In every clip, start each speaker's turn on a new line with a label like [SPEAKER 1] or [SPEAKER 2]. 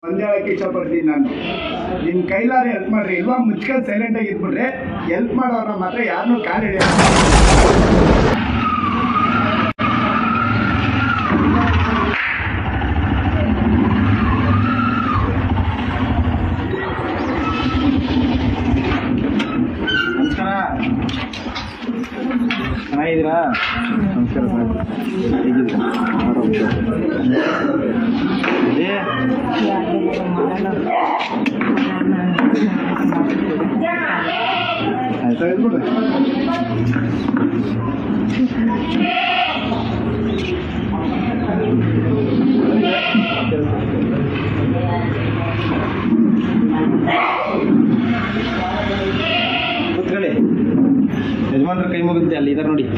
[SPEAKER 1] ಒಂದ್ ಹೇಳಕ್ಕೆ ಇಷ್ಟಪಡ್ತೀನಿ ನಾನು ನಿಮ್ ಕೈಲಾರೆ ಹೆಲ್ಪ್ ಮಾಡ್ರಿ ಇಲ್ವಾ ಮುಚ್ಕೊಂಡು ಸೈಲೆಂಟ್ ಆಗಿ ಇದ್ಬಿಟ್ರೆ ಹೆಲ್ಪ್ ಮಾಡೋರ ಮಾತ್ರ ಯಾರನ್ನೂ ಕಾಲ್ ಹಿಡಿಯಲ್ಲ
[SPEAKER 2] ನಮಸ್ಕಾರ ಚೆನ್ನಾಗಿದ್ದೀರಾ ನಮಸ್ಕಾರ ಸರ್ ಹೇಗಿದ್ದೀರಾ ಅದೇ ಆಯ್ತಾ ಇದ್ಬಿಡ್ರಿ ಕೂತ್ಕೊಳ್ಳಿ ಯಜಮಾನ್ರ ಕೈ ಮುಗುತ್ತೆ ಅಲ್ಲಿ ಇದಾರೆ ನೋಡಿ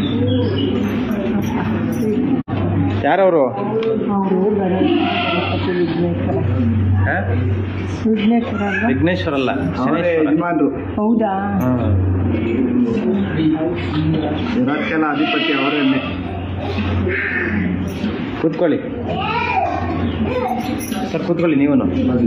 [SPEAKER 2] ಯಾರವರು ವಿಘ್ನೇಶ್ವರ ಅಲ್ಲ
[SPEAKER 1] ಅವರೇ
[SPEAKER 2] ಶನೇಶ್ವರ.
[SPEAKER 1] ಯಜಮಾನ್ರು
[SPEAKER 3] ಹೌದಾ
[SPEAKER 2] ಹ್ಮ್.
[SPEAKER 1] ಇರೋದಕ್ಕೆಲ್ಲ ಅಧಿಪತಿ ಅವರೇನೆ
[SPEAKER 2] ಕೂತ್ಕೊಳ್ಳಿ ಸರ್ ಕೂತ್ಕೊಳ್ಳಿ ನೀವು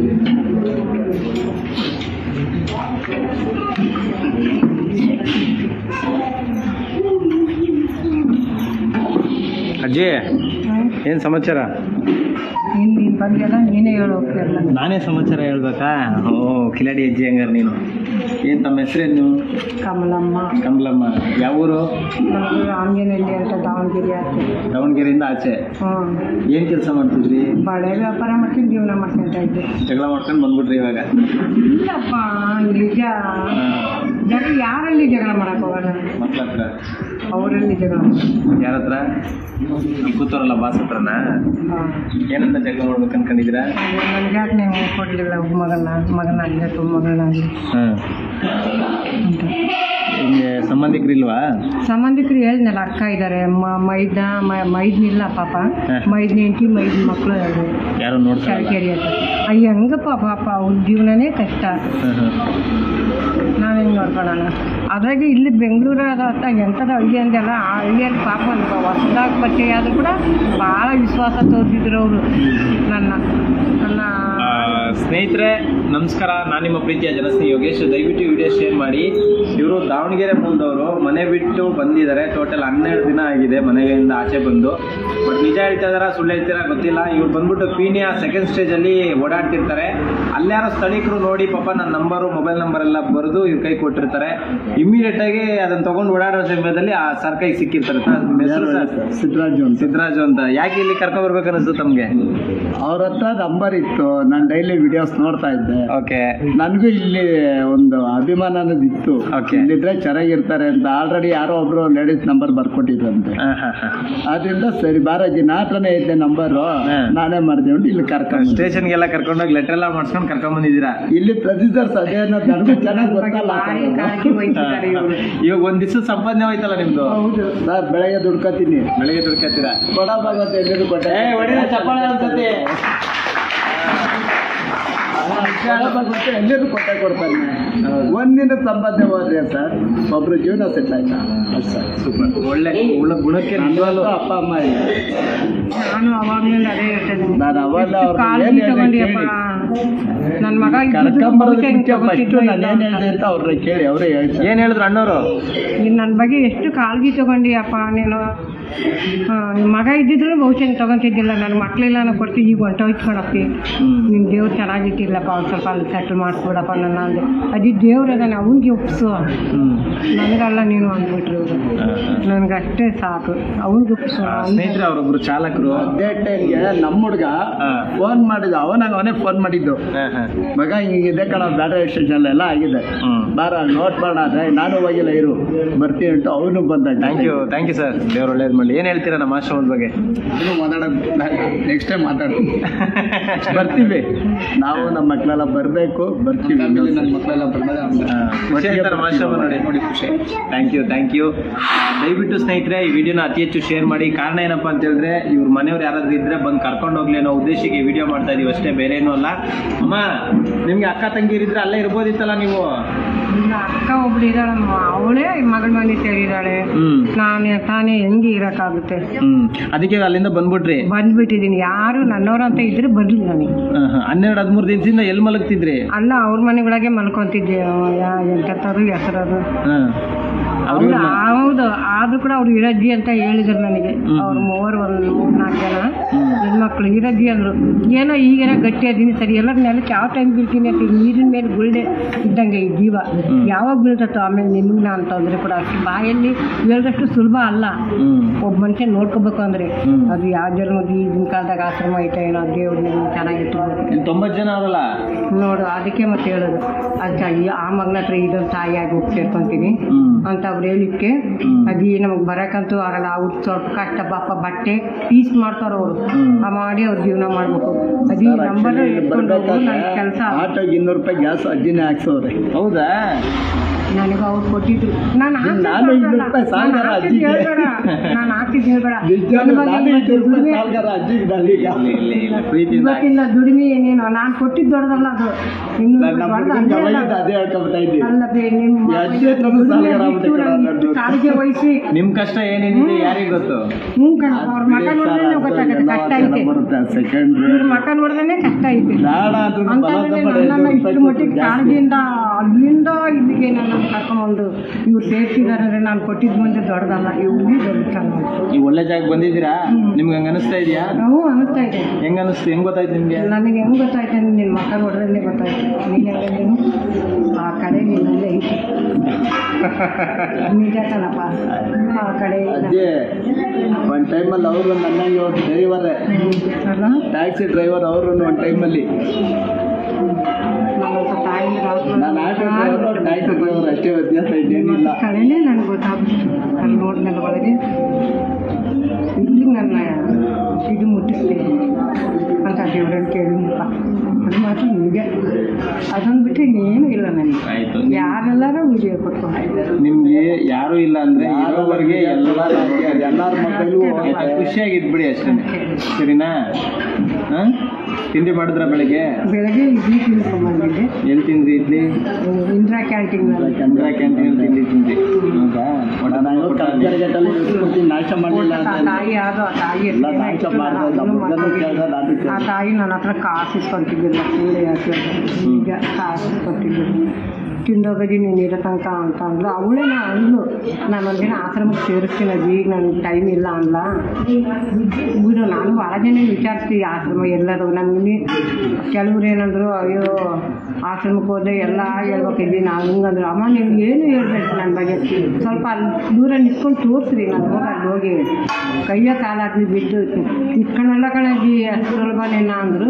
[SPEAKER 2] ಅಜ್ಜಿ ಏನು ಸಮಾಚಾರ
[SPEAKER 3] ನೀನು ನೀನು ಬಂದಿಲ್ಲ ನೀನೇ ಹೇಳೋಕೆಲ್ಲ
[SPEAKER 2] ನಾನೇ ಸಮಾಚಾರ ಹೇಳ್ಬೇಕಾ ಓ ಕಿಲಾಡಿ ಅಜ್ಜಿ ಹಂಗಾರೆ ನೀನು ಏನು ತಮ್ಮ ಹೆಸರೇನು ನೀವು
[SPEAKER 3] ಕಮಲಮ್ಮ
[SPEAKER 2] ಕಮಲಮ್ಮ ಯಾವ ಊರು
[SPEAKER 3] ನಮ್ದು ಆಂಜನೇಯಲ್ಲಿ ಅಂತ ದಾವಣಗೆರೆ ಆಚೆ
[SPEAKER 2] ದಾವಣಗೆರೆಯಿಂದ ಆಚೆ
[SPEAKER 3] ಹ್ಞೂ
[SPEAKER 2] ಏನು ಕೆಲಸ ಮಾಡ್ತಿದ್ರಿ
[SPEAKER 3] ಬಳೆ ವ್ಯಾಪಾರ ಮಾಡ್ಕೊಂಡು ಜೀವನ ಮಾಡ್ಕೊಂತ ಇದ್ದೆ
[SPEAKER 2] ಜಗಳ ಮಾಡ್ಕೊಂಡು ಬಂದ್ಬಿಟ್ರಿ ಇವಾಗ
[SPEAKER 3] ಇಲ್ಲಪ್ಪ ನಿಜ ಜಗ ಯಾರಲ್ಲಿ ಜಗಳ ಮಾಡಕ್ ಹೋಗೋಣ
[SPEAKER 2] ಮಕ್ಳ ಹತ್ರ
[SPEAKER 3] ಅವರಲ್ಲಿ ಜಗಳ
[SPEAKER 2] ಯಾರ ಹತ್ರ ಇಲ್ಲಿ ಕೂತವ್ರಲ್ಲ ಬಾಸ್ ಹತ್ರನಾ ಏನಂತ ಜಗಳ ಮಾಡ್ಬೇಕು ಅನ್ಕೊಂಡಿದ್ದೀರಾ
[SPEAKER 3] ನನಗೆ ಯಾಕೆ ನೀವು ಕೊಡಲಿಲ್ಲ ಮಗನ ಮಗನಾಗಲಿ ಅಥವಾ ಮಗಳಾಗಲಿ
[SPEAKER 2] ಹಾಂ
[SPEAKER 3] ಅಂತ
[SPEAKER 2] ಹಿಂಗೆ ಸಂಬಂಧಿಕರಿಲ್ವಾ
[SPEAKER 3] ಸಂಬಂಧಿಕರು ಹೇಳಿದ್ನಲ್ಲ ಅಕ್ಕ ಇದ್ದಾರೆ ಮೈದ್ನ ಮೈದ್ನಿಲ್ಲ ಪಾಪ
[SPEAKER 2] ಹ.
[SPEAKER 3] ಮೈದ್ನ ಹೆಂಡತಿ ಮೈದ್ನ ಮಕ್ಕಳು ಇದ್ದಾರೆ
[SPEAKER 2] ಯಾರು ನೋಡ್ತಾರಲ್ಲ
[SPEAKER 3] ಚಳಕೇರಿ ಅಂತ ಅಯ್ಯ ಹೆಂಗಪ್ಪ ಪಾಪ ಅವ್ರ ಜೀವನನೇ ಕಷ್ಟ
[SPEAKER 2] ಹಾಂ ಹಾಂ
[SPEAKER 3] ನಾನು ಹೆಂಗೆ ನೋಡ್ಕೊಳ್ಳೋಣ ಅದ್ರಾಗೆ ಇಲ್ಲಿ ಬೆಂಗಳೂರಾಗ ಅಂತ ಎಂಥದ್ದು ಹಳ್ಳಿ ಅಂದೆಲ್ಲ ಆ ಹಳ್ಳಿಯಲ್ಲಿ ಪಾಪ ಹೊಸದಾಗಿ ಪರಿಚಯ ಆದರೂ ಕೂಡ ಭಾಳ ವಿಶ್ವಾಸ ತೋರಿಸಿದ್ರು ಅವರು ನನ್ನ ನನ್ನ
[SPEAKER 2] ಆ, ಸ್ನೇಹಿತರೆ ನಮಸ್ಕಾರ ನಾನು ನಿಮ್ಮ ಪ್ರೀತಿಯ ಜನಸ್ನೇಹಿ ಯೋಗೇಶ್ ದಯವಿಟ್ಟು ವಿಡಿಯೋ ಶೇರ್ ಮಾಡಿ ಇವರು ದಾವಣಗೆರೆ ಮೂಲದವರು ಮನೆ ಬಿಟ್ಟು ಬಂದಿದ್ದಾರೆ ಟೋಟಲ್ ಹನ್ನೆರಡು ದಿನ ಆಗಿದೆ ಮನೆಯಿಂದ ಆಚೆ ಬಂದು ಬಟ್ ನಿಜ ಹೇಳ್ತಾ ಇದಾರ ಸುಳ್ಳು ಹೇಳ್ತೀರಾ ಗೊತ್ತಿಲ್ಲ ಇವ್ರು ಬಂದ್ಬಿಟ್ಟು ಪೀನಿಯ ಸೆಕೆಂಡ್ ಸ್ಟೇಜಲ್ಲಿ ಓಡಾಡ್ತಿರ್ತಾರೆ ಅಲ್ಲಾರೋ ಸ್ಥಳೀಕರು ನೋಡಿ ಪಾಪ ನನ್ನ ನಂಬರು ಮೊಬೈಲ್ ನಂಬರ್ ಎಲ್ಲ ಬರೆದು ಇವ್ರ ಕೈ ಕೊಟ್ಟಿರ್ತಾರೆ ಇಮಿಡಿಯೇಟ್ ಆಗಿ ಅದನ್ನ ತಗೊಂಡು ಓಡಾಡೋ ಸಮಯದಲ್ಲಿ ಆ ಸರ್ ಕೈಗೆ ಸಿಕ್ಕಿರ್ತಾರೆ ತಮ್ಮ ಹೆಸರು ಸರ್
[SPEAKER 1] ಸಿದ್ದರಾಜು ಅಂತ
[SPEAKER 2] ಸಿದ್ದರಾಜು ಅಂತ ಯಾಕೆ ಇಲ್ಲಿ ಕರ್ಕೊಂಡ್ ಬರ್ಬೇಕು ಅನಿಸ್ತು ತಮಗೆ
[SPEAKER 1] ಅವ್ರ ಹತ್ರ ನಂಬರ್ ಇತ್ತು ನಾನು ಡೈಲಿ ವಿಡಿಯೋಸ್ ನೋಡ್ತಾ ಇದ್ದೆ
[SPEAKER 2] ಓಕೆ
[SPEAKER 1] ನನಗೂ ಇಲ್ಲಿ ಒಂದು ಅಭಿಮಾನ ಅನ್ನೋದು ಇತ್ತು
[SPEAKER 2] Okay.
[SPEAKER 1] ಇಲ್ಲಿದ್ರೆ ಚೆನ್ನಾಗಿರ್ತಾರೆ ಅಂತ ಆಲ್ರೆಡಿ ಯಾರೋ ಒಬ್ರು ಲೇಡೀಸ್ ನಂಬರ್ ಬರ್ಕೊಟ್ಟಿದ್ರಂತೆ
[SPEAKER 2] ಹಾಂ ಹಾಂ ಹಾಂ
[SPEAKER 1] ಆದ್ರಿಂದ ಸರಿ ಬಾರಾಜಿ ನಾ ಹತ್ರನೇ ಇದ್ದೆ ನಂಬರು
[SPEAKER 2] ಹಾ.
[SPEAKER 1] ನಾನೇ ಮಾಡ್ದೆ ಉಂಟು ಇಲ್ಲಿ ಕರ್ಕೊಂಡು
[SPEAKER 2] ಸ್ಟೇಷನ್ಗೆಲ್ಲ ಕರ್ಕೊಂಡೋಗಿ ಲೆಟರ್ ಎಲ್ಲ ಮಾಡ್ಸ್ಕೊಂಡು ಕರ್ಕೊಂಡ್ ಬಂದಿದ್ದೀರಾ
[SPEAKER 1] ಇಲ್ಲಿ ಪ್ರೊಸೀಜರ್ಸ್ ಅದೇ ಅನ್ನೋದು ನನಗೂ ಚೆನ್ನಾಗಿ ಗೊತ್ತಲ್ಲ
[SPEAKER 3] ಭಾರಿ ಕಾಳಜಿ ವಹಿಸಿದ್ದಾರೆ ಇವರು
[SPEAKER 2] ಇವಾಗ ಒಂದ್ ದಿವಸ ಸಂಪಾದನೆ ಹೋಯ್ತಲ್ಲ ನಿಮ್ದು
[SPEAKER 3] ಹೌದು
[SPEAKER 1] ನಾನು ಬೆಳಗ್ಗೆ ದುಡ್ಕೊತೀನಿ
[SPEAKER 2] ಬೆಳಿಗ್ಗೆ ದುಡ್ಕತ್ತೀರಾ
[SPEAKER 1] ಕೊಡ ಭಾಗವತ ಎಲ್ಲರೂ ಕೊಟ್ಟೆ
[SPEAKER 2] ಏ ಹೊಡಿರ ಚಪ್ಪಾಳೆ ಅನ್ಸತಿ
[SPEAKER 1] ಕೊಡ ಭಾಗವತ ಎಲ್ಲರೂ ಕೊಟ್ಟೆ ಕೊಡ್ತಾನೆ ಒಂದಿನ ಸಂಪಾದನೆ ಹೋದ್ರೆ ಸರ್ ಒಬ್ರು ಜೀವನ ಸೆಟ್ ಆಯ್ತಾ ಅಷ್ಟೇ
[SPEAKER 2] ಸೂಪರ್ ಒಳ್ಳೆ ಒಳ್ಳೆ ಗುಣಕ್ಕೆ ನಿಜವಾಗ್ಲೂ
[SPEAKER 1] ನನ್ನಂತೂ ಅಪ್ಪ ಅಮ್ಮ ಇಲ್ಲ
[SPEAKER 3] ನಾನು ಅವಾಗ್ಲಿಂದ ಅದೇ ಹೇಳ್ತಿದ್ದೀನಿ
[SPEAKER 1] ನಾನು ಅವಾಗ ಅವ್ರನ್ನ
[SPEAKER 3] ಕಾಳಜಿ
[SPEAKER 1] ಏನ್ ಹೇಳ್ದೆ
[SPEAKER 3] ತಗೊಂಡಿಯಪ್ಪ
[SPEAKER 1] ಕೇಳಿ.
[SPEAKER 3] ನನ್ನ ಮಗ
[SPEAKER 1] ಕರ್ಕೊಂಬರೋದಕ್ಕೆ ಫಸ್ಟ್ ನಾನು ಏನ್ ಹೇಳಿದೆ ಅಂತ ಅವ್ರನ್ನ ಕೇಳಿ ಅವರೇ ಹೇಳ್ತಾರೆ
[SPEAKER 2] ಏನ್ ಹೇಳಿದ್ರು ಅಣ್ಣವರು
[SPEAKER 3] ನನ್ನ ಬಗ್ಗೆ ಎಷ್ಟು ಕಾಳಜಿ ತಗೊಂಡಿಯಪ್ಪ ನೀನು ಆ, ನಿಮ್ ಮಗ ಇದ್ದಿದ್ರು ಬಹುಶಃ ನೀನ್ ತಗೊಂತಿದ್ದಿಲ್ಲ ನನ್ನ ಮಕ್ಳಿಲ್ಲ ನಾನು ಕೊಡ್ತೀನಿ ಈಗ ಹೊಂಟೋಯ್ತ್ಕೊಳಪ್ಪಿ ನಿನ್ನ ದೇವ್ರು ಚೆನ್ನಾಗಿಟ್ಟಿಲ್ಲಪ್ಪ ಒಂದು ಸ್ವಲ್ಪ ಅಲ್ಲಿ ಸೆಟ್ಲ್ ಮಾಡಿಸ್ಬಿಡಪ್ಪ ನನ್ನ ಅಂದೆ ಅದು ದೇವ್ರು ಅದಾನೆ ಅವನಿಗೆ ಒಪ್ಸು ನನಗಲ್ಲ ನೀನು ಅಂದ್ಬಿಟ್ರು ಇವ್ರು ನನಗಷ್ಟೇ ಸಾಕು ಅವನಿಗೆ ಒಪ್ಸು
[SPEAKER 2] ಸ್ನೇಹಿತರೆ ಅವರೊಬ್ರು ಚಾಲಕರು
[SPEAKER 1] ಅದೇ ಟೈಮ್ಗೆ ನಮ್ಮ ಹುಡುಗ
[SPEAKER 2] ಹಾ.
[SPEAKER 1] ಫೋನ್ ಮಾಡಿದ ಅವನಾಗ ಅವನೇ ಫೋನ್ ಮಾಡಿದ್ದು ಮಗ ಹಿಂಗಿದೆ ಕಣ ಬ್ಯಾಟರಿ ಸ್ಟೇಷನ್ ಎಲ್ಲ ಆಗಿದೆ
[SPEAKER 2] ಹ್ಮ್
[SPEAKER 1] ಬಾರ ನೋಟ್ ಮಾಡೋಣ ಅದೇ ನಾನು ಹೋಗಿಲ್ಲ ಇರು ಬರ್ತೀನಿ ಅಂತ ಅವನು ಬಂದ
[SPEAKER 2] thank you thank you sir ದೇವ್ರು ಒಳ್ಳೇದು ಮಾಡಲಿ ಏನ್ ಹೇಳ್ತೀರಾ ನಮ್ಮ ಆಶ್ರಮದ ಬಗ್ಗೆ
[SPEAKER 1] ಇನ್ನು ಮಾತಾಡೋದು ನೆಕ್ಸ್ಟ್ ಟೈಮ್ ಮಾತಾಡ್ತೀನಿ ಬರ್ತೀವಿ ನಾವು ನಮ್ಮ ಮಕ್ಕಳೆಲ್ಲ ಬರಬೇಕು ಬರ್ತೀವಿ ನನ್ನ ಮಕ್ಕಳೆಲ್ಲ
[SPEAKER 2] ಖುಷಿ ಆಯ್ತಾ ನಮ್ಮ ಆಶ್ರಮ ನೋಡಿ ನೋಡಿ ಖುಷಿ ಥ್ಯಾಂಕ್ ಯು ಥ್ಯಾಂಕ್ ಯು ದಯವಿಟ್ಟು ಸ್ನೇಹಿತರೆ ಈ ವಿಡಿಯೋನ ಅತಿ ಹೆಚ್ಚು ಶೇರ್ ಮಾಡಿ ಕಾರಣ ಏನಪ್ಪಾ ಅಂತ ಹೇಳಿದ್ರೆ ಇವ್ರ ಮನೆಯವ್ರು ಯಾರಾದ್ರೂ ಇದ್ರೆ ಬಂದು ಕರ್ಕೊಂಡು ಹೋಗ್ಲಿ ಅನ್ನೋ ಉದ್ದೇಶಕ್ಕೆ ವಿಡಿಯೋ ಮಾಡ್ತಾ ಇದೀವಿ ಅಷ್ಟೇ ಬೇರೆ ಏನೂ ಅಲ್ಲ ಅಮ್ಮ ನಿಮ್ಗೆ ಅಕ್ಕ ತಂಗಿರಿದ್ರೆ ಅಲ್ಲೇ ಇರ್ಬೋದಿತ್ತಲ್ಲ ನೀವು
[SPEAKER 3] ಇನ್ನು ಅಕ್ಕ ಒಬ್ಳು ಇದ್ದಾಳಮ್ಮ ಅವಳೇ ಮಗಳ ಮನೆ ಸೇರಿದ್ದಾಳೆ
[SPEAKER 2] ಹ್ಮ್
[SPEAKER 3] ನಾನು ತಾನೇ ಹೆಂಗೆ ಇರೋಕ್ಕಾಗುತ್ತೆ
[SPEAKER 2] ಹ್ಮ್ ಅದಕ್ಕೆ ಅಲ್ಲಿಂದ ಬಂದ್ಬಿಟ್ರಿ
[SPEAKER 3] ಬಂದ್ಬಿಟ್ಟಿದ್ದೀನಿ ಯಾರು ನನ್ನವ್ರು ಅಂತ ಇದ್ರೆ ಬರ್ಲಿ ನನಗೆ
[SPEAKER 2] ಹಾ, ಹಾ. ಹನ್ನೆರಡು ಹದಿಮೂರು ದಿನದಿಂದ ಎಲ್ಲಿ ಮಲಗ್ತಿದ್ರಿ
[SPEAKER 3] ಅಲ್ಲ ಅವ್ರ ಮನೆಗಳಿಗೆ ಮಲ್ಕೊಂತಿದ್ದೆ ಎಂಥದ್ದು ಹೆಸರದು
[SPEAKER 2] ಹಾ
[SPEAKER 3] ಹೌದು ಹೌದು ಆದ್ರೂ ಕೂಡ ಅವ್ರು ಇರಜ್ಜಿ ಅಂತ ಹೇಳಿದ್ರು ನನಗೆ ಅವ್ರ ಮೂವರು ಒಂದು ಮೂರು ನಾಲ್ಕು ಜನ ಹೆಣ್ಮಕ್ಳು ಇರಜ್ಜಿ ಅಂದ್ರು ಏನೋ ಈಗೇನೋ ಗಟ್ಟಿ ಅದೀನಿ ಸರಿ ಎಲ್ಲರ ನೆಲಕ್ಕೆ ಯಾವ ಟೈಮ್ ಬೀಳ್ತೀನಿ ಅಂತ ನೀರಿನ ಮೇಲೆ ಗುಳ್ಳೆ ಇದ್ದಂಗೆ ಈ ಜೀವ ಯಾವಾಗ ಬೀಳ್ತತ್ತೋ ಆಮೇಲೆ ನಿಮ್ಗೆ ನಾನು ತೊಂದರೆ ಕೂಡ ಅಷ್ಟು ಬಾಯಲ್ಲಿ ಹೇಳಿದಷ್ಟು ಸುಲಭ ಅಲ್ಲ
[SPEAKER 2] ಹ್ಮ್
[SPEAKER 3] ಒಬ್ಬ ಮನುಷ್ಯ ನೋಡ್ಕೋಬೇಕು ಅಂದ್ರೆ
[SPEAKER 2] ಹ್ಮ್.
[SPEAKER 3] ಅದು ಯಾವ ಜನ್ಮದ ಈಗಿನ ಕಾಲದಾಗ ಆಶ್ರಮ ಐತೆ ಏನೋ ದೇವ್ರ ಚೆನ್ನಾಗಿತ್ತು
[SPEAKER 2] ಇನ್ ತೊಂಬತ್ತು ಜನ ಅವರಲ್ಲ
[SPEAKER 3] ನೋಡು ಅದಕ್ಕೆ ಮತ್ತೆ ಹೇಳೋದು ಅದು ಈ ಆ ಮಗನ ಹತ್ರ ಇದೊಂದು ತಾಯಿಯಾಗಿ ಹೋಗಿ ಸೇರ್ಕೊಂತೀನಿ
[SPEAKER 2] ಹ್ಮ್
[SPEAKER 3] ಅಂತ ಅವ್ರು ಹೇಳಿಕ್ಕೆ
[SPEAKER 2] ಹ್ಮ್.
[SPEAKER 3] ಅಜ್ಜಿ ನಮಗೆ ಬರಕಂತೂ ಆಗಲ್ಲ ಅವ್ರು ಸ್ವಲ್ಪ ಕಷ್ಟ ಪಾಪ ಬಟ್ಟೆ ಪೀಸ್ ಮಾಡ್ತಾರ ಅವರು
[SPEAKER 2] ಹ್ಮ್.
[SPEAKER 3] ಆ ಮಾಡಿ ಅವ್ರು ಜೀವನ ಮಾಡ್ಬೇಕು ಅಜ್ಜಿ ನಂಬರ್ ಎತ್ಕೊಂಡು ಹೋಗು ನನ್ನ ಕೆಲಸ
[SPEAKER 1] ಆಟೋಗೆ ಇನ್ನೂರು ರೂಪಾಯಿ ಗ್ಯಾಸ್ ಅಜ್ಜಿನೇ ಹಾಕ್ಸೋರೆ
[SPEAKER 2] ಹೌದಾ
[SPEAKER 3] ನನಗೆ ಅವ್ರು ಕೊಟ್ಟಿದ್ರು ನಾನು
[SPEAKER 1] ನಾನು ಇನ್ನೂರು ರೂಪಾಯಿ ಸಾಲ್ಗಾರ ಅಜ್ಜಿಗೆ.
[SPEAKER 3] ನಾನು ಹಾಕಿದ್ದು ಹೇಳ್ಬೇಡ
[SPEAKER 1] ನಿಜ
[SPEAKER 3] ನನ್ನ ಬಗ್ಗೆ
[SPEAKER 1] ನಾನು
[SPEAKER 3] ಇವತ್ತು
[SPEAKER 1] ಇನ್ನೂರು ರೂಪಾಯಿ
[SPEAKER 3] ದುಡಿಮೆ-
[SPEAKER 1] ಸಾಲ್ಗಾರ ಅಜ್ಜಿಗೆ ನಾನೀಗ
[SPEAKER 2] ಇಲ್ಲ ಇಲ್ಲ ಇಲ್ಲ ಪ್ರೀತಿಯಿಂದ
[SPEAKER 3] ಇವತ್ತಿನ ದುಡಿಮೆ ಏನೇನೋ ನಾನು ಕೊಟ್ಟಿದ್ದು ದೊಡ್ಡದಲ್ಲ ಅದು ಇನ್ನೂರು
[SPEAKER 1] ನನ್ನ
[SPEAKER 3] ರೂಪಾಯಿ
[SPEAKER 1] ಹುಡುಗನಿಗೆ
[SPEAKER 3] ಅದೇ
[SPEAKER 1] ಅವಾಗಿಂದ
[SPEAKER 3] ಅಲ್ಲ.
[SPEAKER 1] ಅದೇ ಹೇಳ್ಕೊಂಡ್ಬರ್ತಾ ಇದ್ದೀನಿ
[SPEAKER 3] ಅಲ್ಲ ಬೇ ನಿಮ್ಮ
[SPEAKER 1] ಈ ಅಜ್ಜಿ ಹತ್ರನೂ
[SPEAKER 3] ದುಡಿಮೆ
[SPEAKER 1] ಸಾಲ್ಗಾರ
[SPEAKER 3] ಬಿಟ್ಟು
[SPEAKER 1] ಆಗ್ಬಿಟ್ಟೆ
[SPEAKER 3] ನಾನು
[SPEAKER 1] ಕಣೋ
[SPEAKER 3] ಇಷ್ಟು ಕಾಳಜಿ ವಹಿಸಿ
[SPEAKER 2] ನಿಮ್ ಕಷ್ಟ ಏನೇನಿದೆ ಯಾರಿಗ್ ಗೊತ್ತು
[SPEAKER 3] ಹ್ಞೂ ಕಣಪ್ಪ ಅವ್ರ ಮಕ ನೋಡಿದ್ರೆ ಗೊತ್ತಾಗುತ್ತೆ ಕಷ್ಟ ಐತೆ
[SPEAKER 1] ಬರುತ್ತೆ ಸೆಕೆಂಡ್
[SPEAKER 3] ಇವ್ರ ಮಕ ನೋಡಿದ್ರೆ ಕಷ್ಟ ಐತೆ
[SPEAKER 1] ಬೇಡ ಅಂದ್ರೂ
[SPEAKER 3] ಅಂತಂದ್ರೆ ನನ್ನನ್ನ ಇಷ್ಟು ಮಟ್ಟಿಗೆ ಕಾಳಜಿಯಿಂದ ಅಲ್ಲಿಂದ ಇಲ್ಲಿಗೆ ನನ್ನ ಕರ್ಕೊಂಡ್ಬಂದು ಇವ್ರು ಸೇರ್ಸಿದಾರೆ ಅಂದ್ರೆ ನಾನು ಕೊಟ್ಟಿದ್ದು ಮುಂದೆ ದೊಡ್ಡದಲ್ಲ ಇವ್ರಿಗೆ ದೊಡ್ಡ ಚೆನ್ನಾಗಿ
[SPEAKER 2] ನೀವು ಒಳ್ಳೆ ಜಾಗ ಬಂದಿದ್ದೀರಾ ನಿಮ್ಗೆ ಹಂಗ ಅನಿಸ್ತಾ ಇದೆಯಾ
[SPEAKER 3] ನಾವು ಅನಿಸ್ತಾ ಇದೆ
[SPEAKER 2] ಹೆಂಗ ಅನಿಸ್ತು ಹೆಂಗ್ ಗೊತ್ತಾಯ್ತು ನಿಮ್ಗೆ
[SPEAKER 3] ನನಗೆ ಹೆಂಗ್ ಗೊತ್ತಾಯ್ತು ಅಂದ್ರೆ ನಿನ್ನ ಮಕ ನೋಡಿದ್ರೆ ಗೊತ್ತಾಯ್ತು ನೀನು ಹೇಳಿದ್ರು ಆ ಕಡೆ ನಿನ್ನಲ್ಲೇ ಐತೆ ನಿಜ ಕಣಪ್ಪ ಆ ಕಡೆ
[SPEAKER 1] ಅಜ್ಜಿ ಒಂದ್ ಟೈಮಲ್ಲಿ ಅವರು ನನ್ನಂಗೆ ಒಂದು ಡ್ರೈವರೇ
[SPEAKER 3] ಅಲ್ಲ
[SPEAKER 1] ಟ್ಯಾಕ್ಸಿ ಡ್ರೈವರ್ ಅವರು ಒಂದು ಟೈಮಲ್ಲಿ
[SPEAKER 3] ನಾವೊಂದು ತಾಯಿ
[SPEAKER 1] ನಾನು ಆಟೋ ಡ್ರೈವರ್ ಟ್ಯಾಕ್ಸಿ ಡ್ರೈವರ್ ಅಷ್ಟೇ ವ್ಯತ್ಯಾಸ ಇನ್ನೇನಿಲ್ಲ
[SPEAKER 3] ಕಳೆನೇ ನನಗೆ ಗೊತ್ತಾಗ್ಬಿಟ್ಟು ಅಲ್ಲಿ ನೋಡಿದ್ಮೇಲೆ ಒಳಗೆ ಇಲ್ಲಿಗೆ ನನ್ನ ಇದು ಮುಟ್ಟಿಸ್ತೀನಿ ಅಂತ ದೇವರಲ್ಲಿ ಕೇಳಿನಪ್ಪ ಅದು ಮಾತ್ರ ನಿಜ ಅದೊಂದು ಬಿಟ್ಟರೆ ಇನ್ನೇನು ಇಲ್ಲ ನನಗೆ
[SPEAKER 2] ಆಯ್ತು
[SPEAKER 3] ಯಾರೆಲ್ಲರೂ ವಿಡಿಯೋ ಕೊಟ್ಕೊಂಡು
[SPEAKER 2] ನಿಮ್ಗೆ ಯಾರು ಇಲ್ಲ ಅಂದ್ರೆ ಇರೋವರೆಗೆ ಎಲ್ಲ
[SPEAKER 1] ಎಲ್ಲಾರ ಮಕ್ಕಳಿಗೂ
[SPEAKER 2] ಖುಷಿಯಾಗಿದ್ಬಿಡಿ ಅಷ್ಟೇ ಸರಿನಾ ಹಾ ತಿಂಡಿ ಮಾಡಿದ್ರ ಬೆಳಿಗ್ಗೆ
[SPEAKER 3] ಬೆಳಗ್ಗೆ ಇಡ್ಲಿ ತಿನ್ಕೊಂಡ್ಬಂದಿದ್ದೆ
[SPEAKER 2] ಎಲ್ಲಿ ತಿಂದ್ರಿ ಇಡ್ಲಿ
[SPEAKER 3] ಇಂದಿರಾ ಕ್ಯಾಂಟೀನ್ನಲ್ಲಿ
[SPEAKER 2] ಚಂದ್ರ ಕ್ಯಾಂಟೀನ್ ತಿಂಡಿ ತಿಂದ್ರಿ ಹೌದಾ ಒಟ್ಟು
[SPEAKER 1] ನಾನು ಕರ್ಗಟ್ಟಲ್ಲಿ ಇಟ್ಕೊಳ್ತೀನಿ ನಾಶ ಮಾಡಲಿಲ್ಲ
[SPEAKER 3] ಆ
[SPEAKER 1] ಅಂತ
[SPEAKER 3] ತಾಯಿ ಅದು ಆ ತಾಯಿ
[SPEAKER 1] ಎಲ್ಲ
[SPEAKER 3] ಎಷ್ಟೇನೋ
[SPEAKER 1] ನಾಶ
[SPEAKER 3] ಇತ್ತು, ನಾನು
[SPEAKER 1] ಮಾಡ್ದೆ
[SPEAKER 3] ಅದನ್ನು
[SPEAKER 1] ನಮ್ಮ ಹುಡುಗನೂ ಕೇಳ್ದೆ, ನಾನು
[SPEAKER 3] ಆ
[SPEAKER 1] ಕೇಳ್ದೆ.
[SPEAKER 3] ತಾಯಿ ನನ್ನ ಹತ್ರ ಕಾಸು ಇಸ್ಕೊಂತಿದ್ದಿಲ್ಲ ಕೂಲಿ ಹಾಕಿ ಈಗ ಕಾಸು ಇಸ್ಕೊಂತಿದ್ದಿಲ್ಲ ತಿಂದೋಗದಿ ನೀನು ಇರೋ ತನಕ ಅಂತ ಅಂದ್ಲು ಅವಳೇ ನಾ ಅಂದ್ಲು ನಾನು ಒಂದಿನ ಆಶ್ರಮಕ್ಕೆ ಸೇರಿಸ್ತೀನಿ ಅಜ್ಜಿ ಈಗ ನನಗೆ ಟೈಮ್ ಇಲ್ಲ ಅಂದ್ಲ ಬಿಡು ನಾನು ಭಾಳ ಜನ ವಿಚಾರಿಸ್ತೀವಿ ಆಶ್ರಮ ಎಲ್ಲರೂ ನನಗೆ ಕೆಲವ್ರು ಏನಂದ್ರು ಅಯ್ಯೋ ಆಶ್ರಮಕ್ಕೆ ಹೋದ್ರೆ ಎಲ್ಲ ಹೇಳ್ಬೇಕಿದ್ವಿ ನಾವು ಹಿಂಗಂದ್ರು ಅಮ್ಮ ನೀವು ಏನು ಹೇಳ್ಬೇಕು ನನ್ನ ಬಗ್ಗೆ ಸ್ವಲ್ಪ ಅಲ್ಲಿ ದೂರ ನಿಂತ್ಕೊಂಡು ತೋರಿಸ್ರಿ ನಾನು ಹೋಗಿ ಅಲ್ಲಿ ಹೋಗಿ ಕೈಯ ಕಾಲಾಗ್ಲಿ ಬಿದ್ದು ಇಟ್ಕೊಂಡಲ್ಲ ಕಣಜ್ಜಿ ಅಷ್ಟು ಸುಲಭನೇನ ಅಂದರು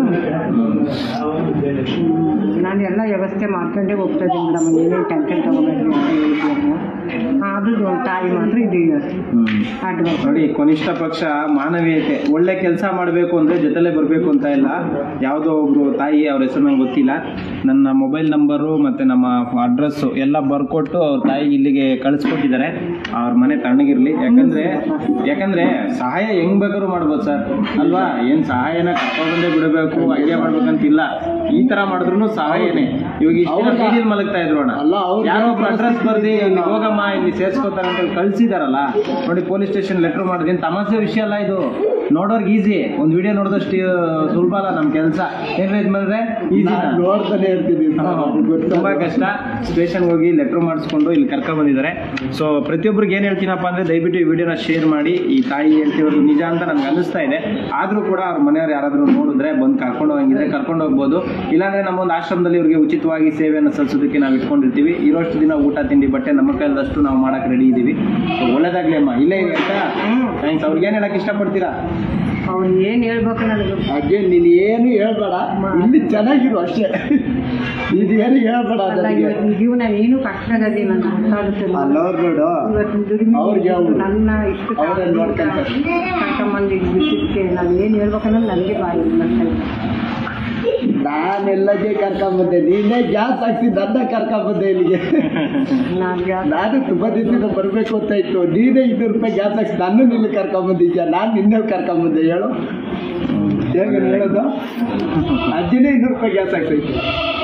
[SPEAKER 3] ನಾನು ಎಲ್ಲ ವ್ಯವಸ್ಥೆ ಮಾಡ್ಕೊಂಡೇ ಹೋಗ್ತಾ ಇದ್ದೀನಿ ಮೇಡಮ್ ಏನೇನು ಟೆನ್ಷನ್ ತೊಗೋಬೇಡ್ರಿ ಅಂತ ಹೇಳಿದ್ದೆ ಆದ್ರೂ ಒಂದು ತಾಯಿ ಮಾತ್ರ ಇದೀವಿ
[SPEAKER 2] ಹ್ಮ್
[SPEAKER 3] ಅಡ್ವಾನ್ಸ್
[SPEAKER 2] ನೋಡಿ ಕನಿಷ್ಠ ಪಕ್ಷ ಮಾನವೀಯತೆ ಒಳ್ಳೆ ಕೆಲಸ ಮಾಡಬೇಕು ಅಂದ್ರೆ ಜೊತೆಲೇ ಬರಬೇಕು ಅಂತ ಇಲ್ಲ ಯಾವುದೋ ಒಬ್ರು ತಾಯಿ ಅವ್ರ ಹೆಸರು ನಂಗೆ ಗೊತ್ತಿಲ್ಲ ನನ್ನ ಮೊಬೈಲ್ ನಂಬರು ಮತ್ತೆ ನಮ್ಮ ಅಡ್ರೆಸ್ಸು ಎಲ್ಲ ಬರ್ಕೊಟ್ಟು ಅವ್ರ ತಾಯಿಗೆ ಇಲ್ಲಿಗೆ ಕಳಿಸ್ಕೊಟ್ಟಿದ್ದಾರೆ ಅವ್ರ ಮನೆ ತಣ್ಣಗಿರ್ಲಿ ಯಾಕಂದ್ರೆ ಯಾಕಂದ್ರೆ ಸಹಾಯ ಹೆಂಗ್ ಬೇಕಾದ್ರೂ ಮಾಡ್ಬೋದು ಸರ್ ಅಲ್ವಾ ಏನ್ ಸಹಾಯನ ಕರ್ಕೊಂಡ್ಬಂದೇ ಬಿಡಬೇಕು ಐಡಿಯಾ ಮಾಡ್ಬೇಕಂತಿಲ್ಲ ಈ ತರ ಮಾಡಿದ್ರು ಸಹಾಯನೇ ಇವಾಗ ಇಷ್ಟು
[SPEAKER 1] ಅವ್ರ-
[SPEAKER 2] ಬೀದಿಲ್ ಮಲಗ್ತಾ ಇದ್ರು ಅಣ್ಣ
[SPEAKER 1] ಅಲ್ಲ, ಅವ್ರ
[SPEAKER 2] ಯಾರೋ ಒಬ್ರು ಅಡ್ರೆಸ್ ಬರ್ದಿ ಇಲ್ಲಿ ಹೋಗಮ್ಮ ಇಲ್ಲಿ ಸೇರ್ಸ್ಕೊತಾರೆ ಅಂತ ಕಳ್ಸಿದಾರಲ್ಲ ನೋಡಿ ಪೊಲೀಸ್ ಸ್ಟೇಷನ್ ಲೆಟರ್ ಮಾಡಿದೀನಿ ತಮಾಷೆ ವಿಷಯ ಅಲ್ಲ ಇದು ನೋಡೋರ್ಗೆ ಈಸಿ ಒಂದು ವಿಡಿಯೋ ನೋಡಿದಷ್ಟು ಸುಲಭ ಅಲ್ಲ ನಮ್ಮ ಕೆಲಸ ಏನ್ರಿ ಇದ್ಮೇಲೆ ಈಸಿ
[SPEAKER 1] ನಾನ್ ನೋಡ್ತಾನೆ ಇರ್ತೀನಿ
[SPEAKER 2] ತುಂಬಾ ಕಷ್ಟ ಸ್ಟೇಷನ್ ಹೋಗಿ ಲೆಟರ್ ಮಾಡಿಸ್ಕೊಂಡು ಇಲ್ಲಿ ಕರ್ಕೊಂಡ್ ಬಂದಿದ್ದಾರೆ ಸೊ ಪ್ರತಿಯೊಬ್ಬರಿಗೆ ಏನು ಹೇಳ್ತೀನಪ್ಪ ಅಂದ್ರೆ ದಯವಿಟ್ಟು ಈ ವಿಡಿಯೋನ ಶೇರ್ ಮಾಡಿ ಈ ತಾಯಿ ಹೇಳ್ತಿರೋದು ನಿಜ ಅಂತ ನನ್ಗೆ ಅನಿಸ್ತಾ ಇದೆ ಆದ್ರೂ ಕೂಡ ಅವ್ರ ಮನೆಯವ್ರು ಯಾರಾದ್ರೂ ನೋಡಿದ್ರೆ ಬಂದು ಕರ್ಕೊಂಡು ಹೋಗಿದ್ರೆ ಕರ್ಕೊಂಡು ಹೋಗ್ಬೋದು ಇಲ್ಲಾಂದ್ರೆ ನಮ್ಮೊಂದು ಆಶ್ರಮದಲ್ಲಿ ಇವ್ರಿಗೆ ಉಚಿತವಾಗಿ ಸೇವೆಯನ್ನು ಸಲ್ಲಿಸೋದಕ್ಕೆ ನಾವು ಇಟ್ಕೊಂಡಿರ್ತೀವಿ ಇರೋಷ್ಟು ದಿನ ಊಟ ತಿಂಡಿ ಬಟ್ಟೆ ನಮ್ಮ ಕೈಲದಷ್ಟು ನಾವು ಮಾಡಕ್ಕೆ ರೆಡಿ ಇದ್ದೀವಿ So, ಒಳ್ಳೇದಾಗ್ಲಿ ಅಮ್ಮ ಇಲ್ಲೇ ಇದೆ ಆಯ್ತಾ ಥ್ಯಾಂಕ್ಸ್ ಅವ್ರಿಗೆ ಏನು ಹೇಳಕ್ ಇಷ್ಟಪಡ್ತೀರಾ
[SPEAKER 3] ಅವ್ರು ಏನು ಹೇಳ್ಬೇಕು ನನಗೆ
[SPEAKER 1] ಅಜ್ಜಿ ನೀನು ಏನು ಹೇಳ್ಬೇಡ ಇಲ್ಲಿ ಚೆನ್ನಾಗಿರು ಅಷ್ಟೇ ಇದು ಏನು ಹೇಳ್ಬೇಡ
[SPEAKER 3] ಅಲ್ಲ
[SPEAKER 1] ನನಗೆ
[SPEAKER 3] ಇವತ್ತಿನ ಜೀವನ ಏನು ಕಷ್ಟದಲ್ಲಿ ನನ್ನ ಗೊತ್ತಾಗುತ್ತೆ
[SPEAKER 1] ಅಲ್ಲವ್ರು ನೋಡು
[SPEAKER 3] ಇವತ್ತಿನ ದುಡಿಮೆ
[SPEAKER 1] ಅವ್ರಿಗೆ ಅವ್ರು.
[SPEAKER 3] ನನ್ನ ಇಷ್ಟು
[SPEAKER 1] ಅವ್ರನ್ನ ನೋಡ್ಕೊಂತಾರೆ.
[SPEAKER 3] ಕರ್ಕೊಂಬಂದು ಬಿಟ್ಟಿದ್ದಕ್ಕೆ ನಾನು ಏನು ಹೇಳ್ಬೇಕನ್ನೋದು ನನಗೆ ಬಾಯಿ ಬರ್ತಾ ಇಲ್ಲ.
[SPEAKER 1] ನಾನೆಲ್ಲಗೆ ಕರ್ಕೊಂಬಂದೆ ನೀನೇ ಗ್ಯಾಸ್ ಹಾಕ್ಸಿ ನನ್ನ ಕರ್ಕೊಂಬಂದೆ ಇಲ್ಲಿಗೆ
[SPEAKER 3] ನಾನು ಯಾ-
[SPEAKER 1] ನಾನು ತುಂಬಾ ದಿವಸದಿಂದ ಬರಬೇಕು ಅಂತ ಇತ್ತು ನೀನೇ ಇನ್ನೂರು ರೂಪಾಯಿ ಗ್ಯಾಸ್ ಹಾಕ್ಸಿ ನಾನು ನಿನ್ನ ಕರ್ಕೊಂಬಂದಿದ್ಯಾ ನಾನು ನಿನ್ನೆ ಕರ್ಕೊಂಬಂದೆ ಹೇಳು ಹೇಗೆ ಹೇಳೋದು ಅಜ್ಜಿನೇ ಇನ್ನೂರು ರೂಪಾಯಿ ಗ್ಯಾಸ್ ಹಾಕ್ಸೈತೆ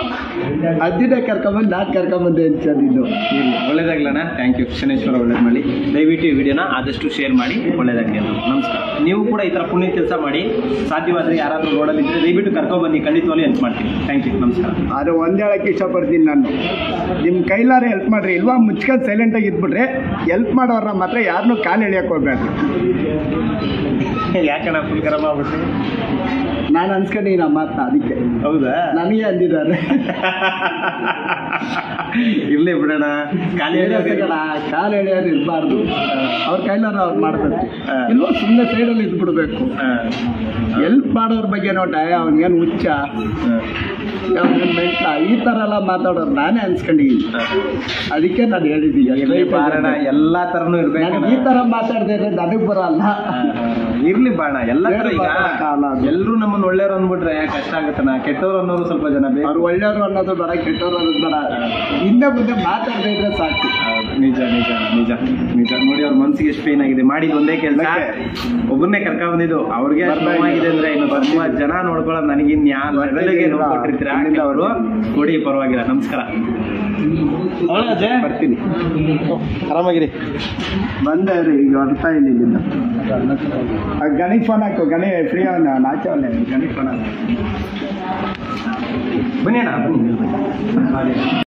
[SPEAKER 1] ಅಜ್ಜಿನೇ ಕರ್ಕೊಂಬಂದು ನಾನು ಕರ್ಕೊಂಬಂದೆ ಅಂತ ನೀನು
[SPEAKER 2] ಇರಲಿ ಒಳ್ಳೇದಾಗ್ಲಣ್ಣ ಥ್ಯಾಂಕ್ ಯು ಶನೇಶ್ವರ ಒಳ್ಳೇದು ಮಾಡಿ ದಯವಿಟ್ಟು ಈ ವಿಡಿಯೋನ ಆದಷ್ಟು ಶೇರ್ ಮಾಡಿ ಒಳ್ಳೇದಾಗಲಿ ಅಂತ ನಮಸ್ಕಾರ ನೀವು ಕೂಡ ಈ ಥರ ಪುಣ್ಯ ಕೆಲಸ ಮಾಡಿ ಸಾಧ್ಯವಾದರೆ ಯಾರಾದರೂ ನೋಡೋದಿದ್ರೆ ದಯವಿಟ್ಟು ಕರ್ಕೊಬನ್ನಿ ಖಂಡಿತವಾಗ್ಲೂ ಹೆಲ್ಪ್ ಮಾಡ್ತೀನಿ ಥ್ಯಾಂಕ್ ಯು ನಮಸ್ಕಾರ
[SPEAKER 1] ಆದರೆ ಒಂದು ಹೇಳಕ್ಕೆ ಇಷ್ಟಪಡ್ತೀನಿ ನಾನು ನಿಮ್ಮ ಕೈಲಾರೆ ಹೆಲ್ಪ್ ಮಾಡಿರಿ ಇಲ್ವಾ ಮುಚ್ಕೊಂಡು ಸೈಲೆಂಟಾಗಿ ಇದ್ಬಿಟ್ರೆ ಹೆಲ್ಪ್ ಮಾಡೋರನ್ನ ಮಾತ್ರ ಯಾರನ್ನೂ ಕಾಲು ಎಳಿಯಕ್ಕೆ ಹೋಗ್ಬೇಡ್ರಿ
[SPEAKER 2] ಯಾಕಣ್ಣ ಫುಲ್ ಗರಂ ಆಗ್ಬಿಟ್ಟು
[SPEAKER 1] ನಾನು ಅನ್ಸ್ಕೊಂಡಿದ್ದೀನಿ ನಮ್ಮ ಮಾತನ್ನ ಅದಕ್ಕೆ
[SPEAKER 2] ಹೌದಾ
[SPEAKER 1] ನನಗೆ ಅಂದಿದ್ದಾರೆ
[SPEAKER 2] ಇರ್ಲಿ ಬಿಡೋಣ ಖಾಲಿ
[SPEAKER 1] ಕಾಲು ಎಳೆಯೋದು ಇರಬಾರ್ದು ಅವ್ರ ಕೈಲಾರ ಅವ್ರು ಮಾಡ್ಬೇಕು
[SPEAKER 2] ಹಾ.
[SPEAKER 1] ಇಲ್ವಾ ಸುಮ್ಮನೆ ಸೈಡಲ್ಲಿ ಇದ್ಬಿಡ್ಬೇಕು ಹೆಲ್ಪ್ ಮಾಡೋರ ಬಗ್ಗೆ ನೋಟ ಅವ್ನಿಗೇನು ಹುಚ್ಚ ಅವ್ನಿಗೇನು ಮೆಂಟ್ಲ ಈ ಥರ ಎಲ್ಲ ಮಾತಾಡೋರು ನಾನೇ ಅನ್ಸ್ಕೊಂಡಿದ್ದೀನಿ ಅದಕ್ಕೆ ನಾನು ಹೇಳಿದ್ದೀನಿ
[SPEAKER 2] ಇರ್ಲಿ ಬಾರಣ ಎಲ್ಲಾ ತರನು ಇರ್ಬೇಕು
[SPEAKER 1] ನನಗೆ ಈ ಥರ ಮಾತಾಡ್ದೆ ನನಗೆ ಬರಲ್ಲ
[SPEAKER 2] ಇರ್ಲಿ ಬಾಣ ಎಲ್ಲ ತರ ಈಗ
[SPEAKER 1] ಕಾಲ ಅದು.
[SPEAKER 2] ಎಲ್ರು ನಮ್ಮನ್ನ ಒಳ್ಳೆಯವ್ರು ಅಂದ್ಬಿಟ್ರೆ ಕಷ್ಟ ಆಗತ್ತನ ಕೆಟ್ಟವ್ರು ಅನ್ನೋರು ಸ್ವಲ್ಪ ಜನ ಬೇಕು
[SPEAKER 1] ಅವ್ರು ಒಳ್ಳೆಯವರು ಅನ್ನೋದು ಬೇಡ ಕೆಟ್ಟವ್ರು ಅನ್ನೋದು ಬೇಡ ಹಿಂದೆ ಮುಂದೆ ಮಾತಾಡದೇ ಇದ್ರೆ ಸಾಕು
[SPEAKER 2] ನಿಜ ನಿಜ ನಿಜ ನಿಜ ನೋಡಿ ಅವ್ರ ಮನ್ಸಿಗೆ ಎಷ್ಟು ಪೇನ್ ಆಗಿದೆ ಮಾಡಿದ್ ಒಂದೇ ಕೆಲಸ
[SPEAKER 1] ಮತ್ತೆ?
[SPEAKER 2] ಒಬ್ಬರನ್ನೇ ಕರ್ಕೊಂಡ್ ಬಂದಿದ್ದು ಅವ್ರಿಗೆ ಅಷ್ಟ್
[SPEAKER 1] ಬರ್ತಾ
[SPEAKER 2] ನೋವಾಗಿದೆ ಅಂದ್ರೆ ಇನ್ನು ತುಂಬಾ ಜನ ನೋಡ್ಕೊಳ್ಳೋದು ನನಗೆ ಇನ್ಯಾರು
[SPEAKER 1] ಬರ್ತಾ
[SPEAKER 2] ಲೆವೆಲ್ಗೆ
[SPEAKER 1] ಇಲ್ಲ.
[SPEAKER 2] ಕೊಟ್ಟಿರ್ತೀರಾ
[SPEAKER 1] ಅಲ್ಲಿಂದ
[SPEAKER 2] ಅವರು ಕೊಡಿ ಪರವಾಗಿಲ್ಲ ನಮಸ್ಕಾರ ಅವಳ ಅಜಯ್
[SPEAKER 1] ಬರ್ತೀನಿ
[SPEAKER 2] ಆರಾಮಾಗಿರಿ
[SPEAKER 1] ಬಂದೆ ರೀ ಈಗ ಹೊರತಾ ಇಲ್ಲ ಇಲ್ಲಿಂದ ಆ ಗಣೇಶ್ ಫೋನ್ ಹಾಕು ಗಣೇಶ್ ಫ್ರೀ ಅವನ ನಾಚೆ ಅವನೇ ಗಣೇಶ್ ಫೋನ್ ಹಾಕು
[SPEAKER 2] ಬನ್ನಿ ಅಣ್ಣ ಬನ್ನಿ